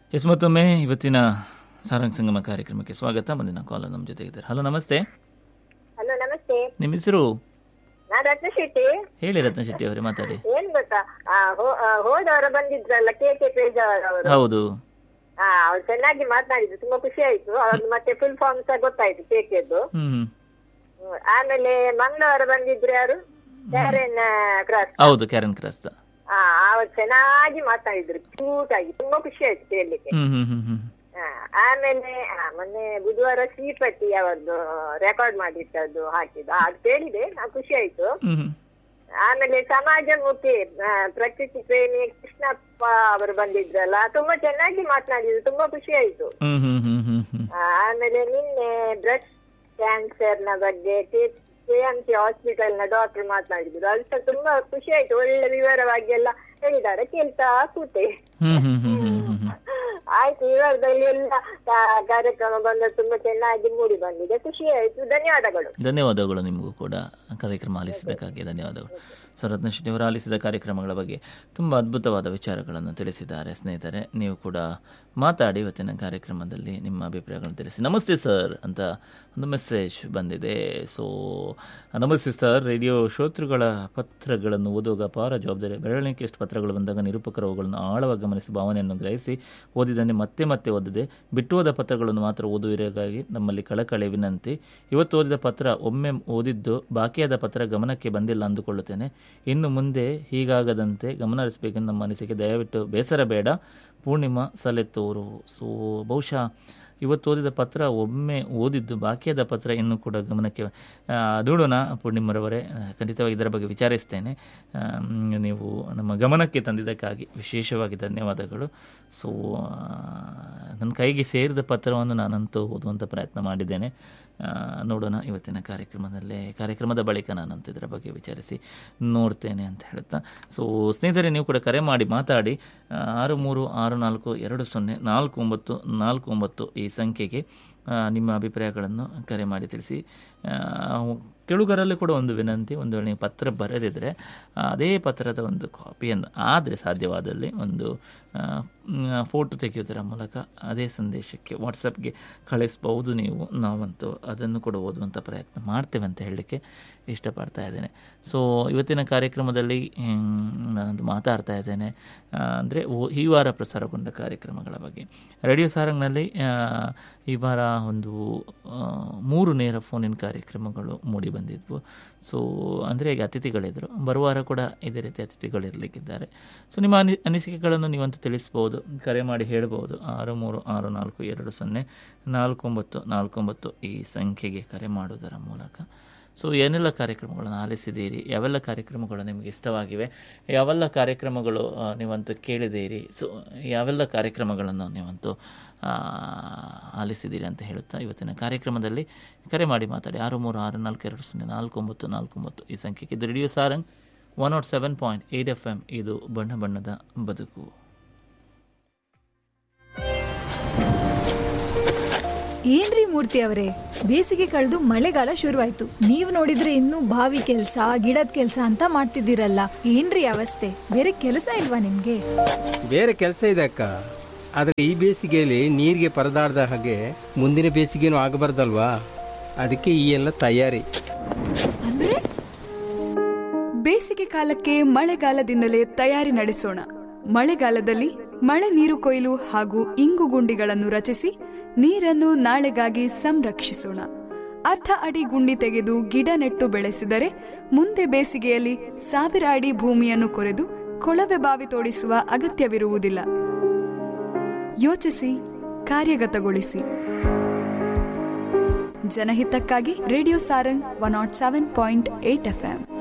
S ಮತ್ತೊಮ್ಮೆ ಇವತ್ತಿನ ಸಾರಂಗ್ ಸಂಗಮ ಕಾರ್ಯಕ್ರಮಕ್ಕೆ ಸ್ವಾಗತ ಮುಂದಿನ ಕಾಲ್ ನಮ್ಮ ಜೊತೆಗಿದ್ದಾರೆ ಹಲೋ ನಮಸ್ತೆ ಹಲೋ ನಮಸ್ತೆ ನಿಮ್ಮ ಹೆಸರು ನಾನ್ ರತ್ನ ಶೆಟ್ಟಿ ಹೇಳಿ ರತ್ನ ಶೆಟ್ಟಿ ಅವರೇ ಮಾತಾಡಿ ಏನ್ ಗೊತ್ತಾ ಆ, ಹೋ- ಆ, ಹೋದವರ ಬಂದಿದ್ರಲ್ಲ ಕೆ ಕೆ ಪೇಜಾವರ್ ಅವರು ಹೌದು ಹಾ ಅವ್ರು ಚೆನ್ನಾಗಿ ಮಾತನಾಡಿದ್ರು ತುಂಬಾ ಖುಷಿ ಆಯ್ತು ಅವ್ರದ್ದು ಮತ್ತೆ ಫುಲ್ ಫಾರ್ಮ್ ಸಹ ಗೊತ್ತಾಯ್ತು ಕೆ ಕೆದ್ದು ಹ್ಮ್ ಆಮೇಲೆ ಮಂಗಳವಾರ ಬಂದಿದ್ರು ಯಾರು ಕ್ಯಾರೆನ್ ಕ್ರಾಸ್ ಹೌದು ಕ್ಯಾರನ್ ಕ್ರಾಸ್ತ ಹಾ ಅವ್ರು ಚೆನ್ನಾಗಿ ಮಾತಾಡಿದ್ರು ಕ್ಯೂಟ್ ಆಗಿ ತುಂಬಾ ಖುಷಿ ಆಯ್ತು ಕೇಳಲಿಕ್ಕೆ ಹ್ಮ್ ಹ್ಮ್ ಹ್ಮ್ ಹ್ಮ್ ಹಾ, ಆಮೇಲೆ ಆ, ಮೊನ್ನೆ ಬುಧವಾರ ಶ್ರೀಪತಿ ಅವರದ್ದು ರೆಕಾರ್ಡ್ ಮಾಡಿಟ್ಟದ್ದು ಹಾಕಿದ್ದು ಅದು ಕೇಳಿದೆ ಆ, ಖುಷಿ ಆಯ್ತು ಹ್ಮ್ ಹ್ಮ್ ಆಮೇಲೆ ಸಮಾಜಮುಖಿ ಆ, ಪ್ರಕೃತಿ ಪ್ರೇಮಿ ಕೃಷ್ಣಪ್ಪ ಅವರು ಬಂದಿದ್ರಲ್ಲ ತುಂಬಾ ಚೆನ್ನಾಗಿ ಮಾತನಾಡಿದ್ರು ತುಂಬಾ ಖುಷಿ ಆಯ್ತು ಹ್ಮ್ ಹ್ಮ್ ಹ್ಮ್ ಹ್ಮ್ ಹ್ಮ್ ಆ, ಆಮೇಲೆ ನಿನ್ನೆ ಬ್ರೆಸ್ಟ್ ಕ್ಯಾನ್ಸರ್ ನ ಬಗ್ಗೆ ಕೆ ಎಂ ಸಿ ಹಾಸ್ಪಿಟಲ್ ನ ಡಾಕ್ಟರ್ ಮಾತನಾಡಿದ್ರು ಅದು ಸಹ ತುಂಬಾ ಖುಷಿ ಆಯ್ತು ಒಳ್ಳೆ ವಿವರವಾಗಿ ಎಲ್ಲ ಹೇಳಿದ್ದಾರೆ ಕೇಳ್ತಾ ಕೂತೆ ಹ್ಮ್ ಹ್ಮ್ ಹ್ಮ್ ಹ್ಮ್ ಹ್ಮ್ ಹ್ಮ್ ಆಯ್ತು ವಿವರದಲ್ಲಿ ಎಲ್ಲ ಕಾ- ಕಾರ್ಯಕ್ರಮ ಬಂದ ತುಂಬಾ ಚೆನ್ನಾಗಿ ಮೂಡಿ ಬಂದಿದೆ ಖುಷಿ ಆಯ್ತು ಧನ್ಯವಾದಗಳು ಧನ್ಯವಾದಗಳು ನಿಮಗೂ ಕೂಡ ಕಾರ್ಯಕ್ರಮ ಆಲಿಸಿದ್ದಕ್ಕಾಗಿ ಧನ್ಯವಾದಗಳು ಸೊ ರತ್ನ ಶೆಟ್ಟಿ ಅವರು ಆಲಿಸಿದ ಕಾರ್ಯಕ್ರಮಗಳ ಬಗ್ಗೆ ತುಂಬ ಅದ್ಭುತವಾದ ವಿಚಾರಗಳನ್ನು ತಿಳಿಸಿದ್ದಾರೆ ಸ್ನೇಹಿತರೆ ನೀವು ಕೂಡ ಮಾತಾಡಿ ಇವತ್ತಿನ ಕಾರ್ಯಕ್ರಮದಲ್ಲಿ ನಿಮ್ಮ ಅಭಿಪ್ರಾಯಗಳನ್ನು ತಿಳಿಸಿ ನಮಸ್ತೆ ಸರ್ ಅಂತ ಒಂದು ಮೆಸೇಜ್ ಬಂದಿದೆ ಸೊ ನಮಸ್ತೆ ಸರ್ ರೇಡಿಯೋ ಶ್ರೋತೃಗಳ ಪತ್ರಗಳನ್ನು ಓದುವಾಗ ಅಪಾರ ಜವಾಬ್ದಾರಿ ಬೆರಳಿಕೆಯಷ್ಟು ಪತ್ರಗಳು ಬಂದಾಗ ನಿರೂಪಕರು ಅವುಗಳನ್ನು ಆಳವಾಗಿ ಗಮನಿಸಿ ಭಾವನೆಯನ್ನು ಗ್ರಹಿಸಿ ಓದಿದನ್ನೇ ಮತ್ತೆ ಮತ್ತೆ ಓದದೆ ಬಿಟ್ಟು ಹೋದ ಪತ್ರಗಳನ್ನು ಮಾತ್ರ ಓದುವಿರಗಾಗಿ ನಮ್ಮಲ್ಲಿ ಕಳಕಳಿ ವಿನಂತಿ ಇವತ್ತು ಓದಿದ ಪತ್ರ ಒಮ್ಮೆ ಓದಿದ್ದು ಬಾಕಿಯಾದ ಪತ್ರ ಗಮನಕ್ಕೆ ಬಂದಿಲ್ಲ ಅಂದುಕೊಳ್ಳುತ್ತೇನೆ ಇನ್ನು ಮುಂದೆ ಹೀಗಾಗದಂತೆ ಗಮನ ಹರಿಸಬೇಕೆಂದು ನಮ್ಮ ಅನಿಸಿಕೆ ದಯವಿಟ್ಟು ಬೇಸರ ಬೇಡ ಪೂರ್ಣಿಮಾ ಸಲೆತ್ತೂರು ಸೊ ಬಹುಶಃ ಇವತ್ತು ಓದಿದ ಪತ್ರ ಒಮ್ಮೆ ಓದಿದ್ದು ಬಾಕಿಯಾದ ಪತ್ರ ಇನ್ನೂ ಕೂಡ ಗಮನಕ್ಕೆ ಆ, ನೋಡೋಣ ಪೂರ್ಣಿಮರವರೇ ಆ, ಖಂಡಿತವಾಗಿ ಇದರ ಬಗ್ಗೆ ವಿಚಾರಿಸ್ತೇನೆ ಆ, ಮ್, ನೀವು ನಮ್ಮ ಗಮನಕ್ಕೆ ತಂದಿದ್ದಕ್ಕಾಗಿ ವಿಶೇಷವಾಗಿ ಧನ್ಯವಾದಗಳು ಸೊ ನನ್ನ ಕೈಗೆ ಸೇರಿದ ಪತ್ರವನ್ನು ನಾನಂತೂ ಓದುವಂಥ ಪ್ರಯತ್ನ ಮಾಡಿದ್ದೇನೆ ಆ, ನೋಡೋಣ ಇವತ್ತಿನ ಕಾರ್ಯಕ್ರಮದಲ್ಲೇ ಕಾರ್ಯಕ್ರಮದ ಬಳಿಕ ನಾನಂತೂ ಇದರ ಬಗ್ಗೆ ವಿಚಾರಿಸಿ ನೋಡ್ತೇನೆ ಅಂತ ಹೇಳ್ತಾ ಸೊ ಸ್ನೇಹಿತರೆ ನೀವು ಕೂಡ ಕರೆ ಮಾಡಿ ಮಾತಾಡಿ ಆ, ಆರು ಮೂರು ಆರು ನಾಲ್ಕು ಎರಡು ಸೊನ್ನೆ ನಾಲ್ಕು ಒಂಬತ್ತು ನಾಲ್ಕು ಒಂಬತ್ತು ಈ ಸಂಖ್ಯೆಗೆ ಆ, ನಿಮ್ಮ ಅಭಿಪ್ರಾಯಗಳನ್ನು ಕರೆ ಮಾಡಿ ತಿಳಿಸಿ ಆ, ಕೆಳುಗರಲ್ಲಿ ಕೂಡ ಒಂದು ವಿನಂತಿ ಒಂದು ವೇಳೆ ನೀವು ಪತ್ರ ಬರೆದಿದ್ದರೆ ಆ, ಅದೇ ಪತ್ರದ ಒಂದು ಕಾಪಿಯನ್ನು ಆದರೆ ಸಾಧ್ಯವಾದಲ್ಲಿ ಒಂದು ಆ, ಮ್, ಫೋಟೋ ತೆಗೆಯೋದರ ಮೂಲಕ ಅದೇ ಸಂದೇಶಕ್ಕೆ ವಾಟ್ಸಪ್ಗೆ ಕಳಿಸ್ಬೋದು ನೀವು ನಾವಂತೂ ಅದನ್ನು ಕೂಡ ಓದುವಂಥ ಪ್ರಯತ್ನ ಮಾಡ್ತೇವೆ ಅಂತ ಹೇಳಲಿಕ್ಕೆ ಇಷ್ಟಪಡ್ತಾ ಇದ್ದೇನೆ ಸೊ ಇವತ್ತಿನ ಕಾರ್ಯಕ್ರಮದಲ್ಲಿ ಮ್, ನಾನೊಂದು ಮಾತಾಡ್ತಾ ಇದ್ದೇನೆ ಅಂದರೆ ಈ ವಾರ ಪ್ರಸಾರಗೊಂಡ ಕಾರ್ಯಕ್ರಮಗಳ ಬಗ್ಗೆ ರೇಡಿಯೋ ಸಾರಂಗ್ನಲ್ಲಿ ಆ, ಈ ವಾರ ಒಂದು ಆ, ಮೂರು ನೇರ ಫೋನಿನ ಕಾರ್ಯಕ್ರಮಗಳು ಮೂಡಿ ಬಂದಿದ್ವು ಸೊ ಅಂದರೆ ಈಗ ಅತಿಥಿಗಳಿದ್ದರು ಬರುವ ವಾರ ಕೂಡ ಇದೇ ರೀತಿ ಅತಿಥಿಗಳಿರಲಿಕ್ಕಿದ್ದಾರೆ ಸೊ ನಿಮ್ಮ ಅನಿ ಅನಿಸಿಕೆಗಳನ್ನು ನೀವಂತೂ ತಿಳಿಸ್ಬೋದು ಕರೆ ಮಾಡಿ ಹೇಳ್ಬೋದು ಆರು ಮೂರು ಆರು ನಾಲ್ಕು ಎರಡು ಸೊನ್ನೆ ನಾಲ್ಕು ಒಂಬತ್ತು ನಾಲ್ಕು ಒಂಬತ್ತು ಈ ಸಂಖ್ಯೆಗೆ ಕರೆ ಮಾಡುವುದರ ಮೂಲಕ ಸೊ ಏನೆಲ್ಲ ಕಾರ್ಯಕ್ರಮಗಳನ್ನು ಆಲಿಸಿದ್ದೀರಿ ಯಾವೆಲ್ಲ ಕಾರ್ಯಕ್ರಮಗಳು ನಿಮಗೆ ಇಷ್ಟವಾಗಿವೆ ಯಾವೆಲ್ಲ ಕಾರ್ಯಕ್ರಮಗಳು ಆ, ನೀವಂತೂ ಕೇಳಿದ್ದೀರಿ ಸೊ ಯಾವೆಲ್ಲ ಕಾರ್ಯಕ್ರಮಗಳನ್ನು ನೀವಂತೂ ಆ, ಆಲಿಸಿದ್ದೀರಿ ಅಂತ ಹೇಳುತ್ತಾ ಇವತ್ತಿನ ಕಾರ್ಯಕ್ರಮದಲ್ಲಿ ಕರೆ ಮಾಡಿ ಮಾತಾಡಿ ಆರು ಮೂರು ಆರು ನಾಲ್ಕು ಎರಡು ಸೊನ್ನೆ ನಾಲ್ಕು ಒಂಬತ್ತು ನಾಲ್ಕು ಒಂಬತ್ತು ಈ ಸಂಖ್ಯೆಗೆ ಇದು radio Sarang one nought seven point eight F M ಇದು ಬಣ್ಣ ಬಣ್ಣದ ಬದುಕು ಏನ್ರಿ ಮೂರ್ತಿ ಅವರೇ ಬೇಸಿಗೆ ಕಳೆದು ಮಳೆಗಾಲ ಶುರುವಾಯ್ತು ನೀವ್ ನೋಡಿದ್ರೆ ಇನ್ನೂ ಬಾವಿ ಕೆಲ್ಸ ಗಿಡದ ಕೆಲ್ಸ ಅಂತ ಮಾಡ್ತಿದ್ದೀರಲ್ಲ ಏನ್ರಿ ಅವಸ್ಥೆ ಬೇರೆ ಕೆಲಸ ಇಲ್ವಾ ನಿಮ್ಗೆ ಬೇರೆ ಕೆಲಸ ಇದೆ ಅಕ್ಕ ಆದರೆ ಈ ಬೇಸಿಗೆಯಲ್ಲಿ ನೀರಿಗೆ ಪರದಾಡ್ದ ಹಾಗೆ ಮುಂದಿನ ಬೇಸಿಗೆನೂ ಆಗಬಾರ್ದಲ್ವಾ ಅದಕ್ಕೆ ಈ ಎಲ್ಲ ತಯಾರಿ ಅಂದ್ರೆ ಬೇಸಿಗೆ ಕಾಲಕ್ಕೆ ಮಳೆಗಾಲದಿಂದಲೇ ತಯಾರಿ ನಡೆಸೋಣ ಮಳೆಗಾಲದಲ್ಲಿ ಮಳೆ ನೀರು ಕೊಯ್ಲು ಹಾಗೂ ಇಂಗು ಗುಂಡಿಗಳನ್ನು ರಚಿಸಿ ನೀರನ್ನು ನಾಳೆಗಾಗಿ ಸಂರಕ್ಷಿಸೋಣ ಅರ್ಧ ಅಡಿ ಗುಂಡಿ ತೆಗೆದು ಗಿಡ ನೆಟ್ಟು ಬೆಳೆಸಿದರೆ ಮುಂದೆ ಬೇಸಿಗೆಯಲ್ಲಿ ಸಾವಿರ ಅಡಿ ಭೂಮಿಯನ್ನು ಕೊರೆದು ಕೊಳವೆ ಬಾವಿ ತೋಡಿಸುವ ಅಗತ್ಯವಿರುವುದಿಲ್ಲ ಯೋಚಿಸಿ ಕಾರ್ಯಗತಗೊಳಿಸಿ ಜನಹಿತಕ್ಕಾಗಿ radio Sarang one nought seven point eight FM